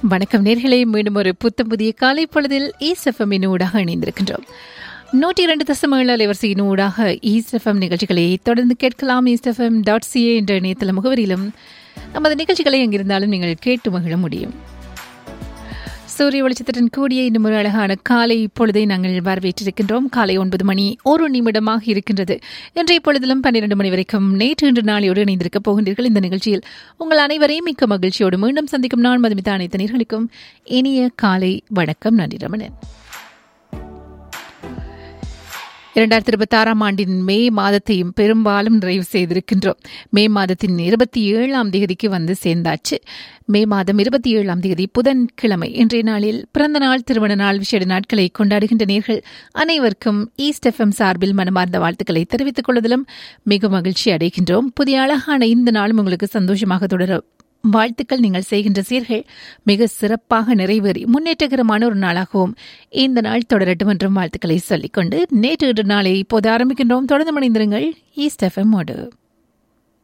வணக்கம் நேர்களே மீண்டும் ஒரு புத்தம் புதிய காலை பொழுதில் ஈஸ்எஃப்எம்மின் ஊடாக இணைந்திருக்கின்றோம் நூற்றி இரண்டு தசம் ஏழு அலைவரிசையின் ஊடாக ஈஸ்எஃப்எம் நிகழ்ச்சிகளை தொடர்ந்து கேட்கலாம் ஈஸ்எஃப்எம் டாட் சிஏ என்ற இணையதள முகவரியிலும் நமது நிகழ்ச்சிகளை எங்கிருந்தாலும் நீங்கள் கேட்டு மகிழ முடியும் சூரிய வெளிச்சத்துடன் கூடிய இன்னும் ஒரு அழகான காலை இப்பொழுதை நாங்கள் வரவேற்றிருக்கின்றோம் காலை ஒன்பது மணி ஒரு நிமிடமாக இருக்கின்றது இன்றைய பொழுதிலும் பன்னிரண்டு மணி வரைக்கும் நேற்று இன்று நாளையோடு இணைந்திருக்கப் போகின்றீர்கள் இந்த நிகழ்ச்சியில் உங்கள் அனைவரையும் மிக்க மகிழ்ச்சியோடு மீண்டும் சந்திக்கும் நான் மதுமிதா அனைத்து நேர்களுக்கும் இனிய காலை வணக்கம் நன்றி ரமணன் இரண்டாயிரத்தி இருபத்தி ஆறாம் ஆண்டின் மே மாதத்தையும் பெரும்பாலும் நிறைவு செய்திருக்கின்றோம் மே மாதத்தின் இருபத்தி ஏழாம் தேதிக்கு வந்து சேர்ந்தாச்சு மே மாதம் இருபத்தி ஏழாம் தேதி புதன்கிழமை இன்றைய நாளில் பிறந்த நாள் திருமண நாள் விசேட நாட்களை கொண்டாடுகின்ற நேர்கள் அனைவருக்கும் ஈஸ்ட் எஃப்எம் சார்பில் மனமார்ந்த வாழ்த்துக்களை தெரிவித்துக் கொள்வதிலும் மிக மகிழ்ச்சி அடைகின்றோம் புதிய அழகான இந்த நாளும் உங்களுக்கு சந்தோஷமாக தொடர வாழ்த்துக்கள் நீங்கள் செய்கின்ற சீர்கள் மிக சிறப்பாக நிறைவேறி முன்னேற்றகரமான ஒரு நாளாகவும் இந்த நாள் தொடரட்டும் என்றும் வாழ்த்துக்களை சொல்லிக்கொண்டு நேற்று நாளை இப்போது ஆரம்பிக்கின்றோம் தொடர்ந்து மணிந்திருங்கள் ஈஸ்ட் எஃப்எம்மோடு